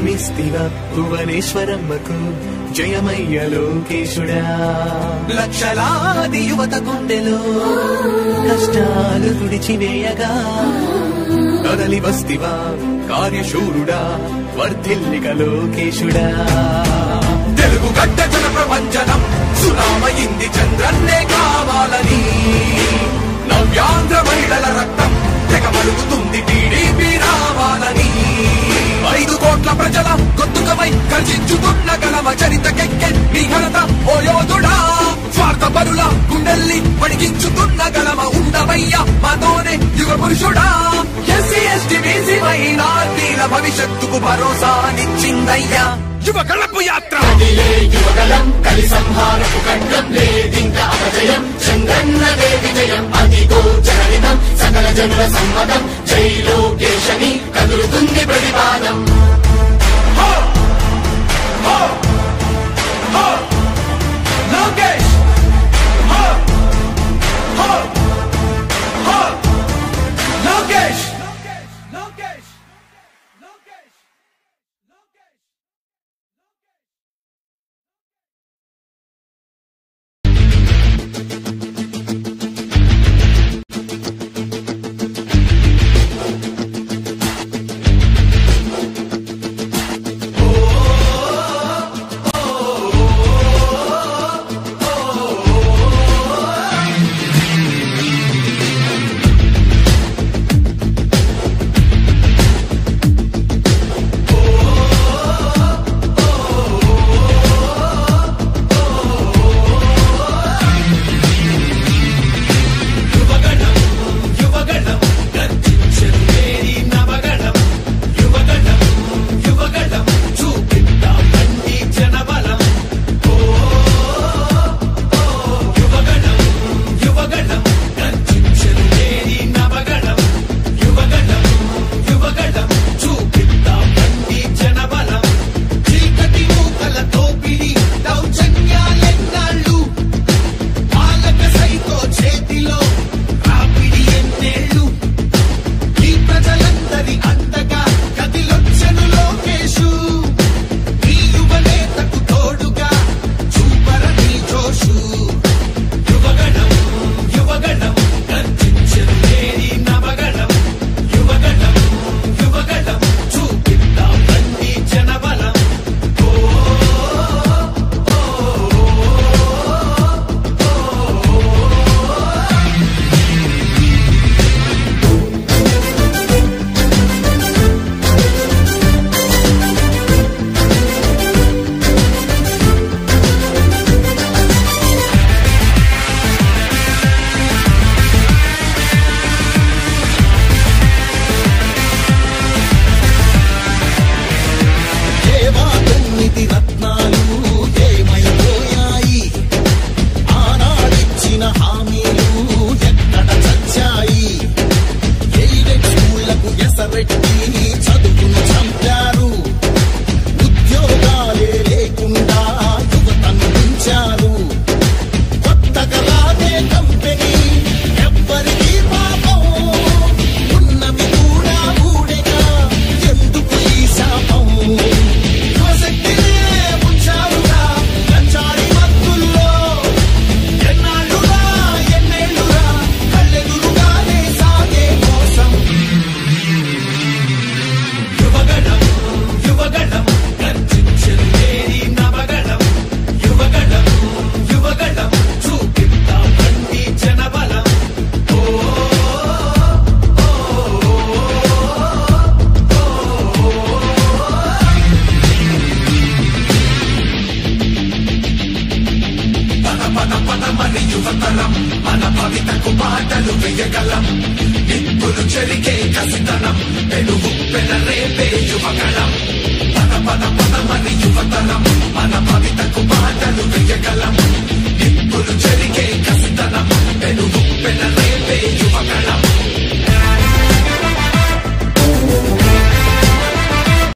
జన్మిస్తివ భువనేశ్వరమ్మకు జయమయ్య లోకేశుడా లక్షలాది యువత గుండెలో కష్టాలు తుడిచివేయగా కదలి వస్తివా కార్యశూరుడా వర్ధిల్లిక లోకేశుడా తెలుగు గడ్డ జన ప్రపంచనం సునామయింది చంద్రన్నే కావాలని నవ్యాంధ్ర మహిళల రక్తం తెగ మరుగుతుంది టీడీపీ రావాలని ఐదు కోట్ల ప్రజల గొంతుకమై గర్జించుతున్న గలవ చరితకెక్కె మీ ఘనత ఓ యోధుడా స్వార్థ పరుల గుండెల్ని పడిగించుతున్న గలవ ఉండవయ్య మాతోనే యుగ పురుషుడా ఎస్సీ ఎస్టీ బీసీ మైనార్టీల భవిష్యత్తుకు భరోసానిచ్చిందయ్యా యువ కళపు యాత్ర యువగలం కలి సంహారపు ఖండం లేదింక అపజయం చంద్రన్నదే విజయం అదిగో జననితం సకల జనుల సమ్మతం జై లోకేశని కదులుతుంది ప్రతిపాదం లోకేష్ హో! హో! హో! లోకేష్ లోకేష్ లోకేష్ యువతరం మన భవితకు బాటలు వేయగలం నిప్పులు చెరిగే కసితనం పెనుగు పెనరేపే యువగళం పద పద పదమని యువతరం మన భవి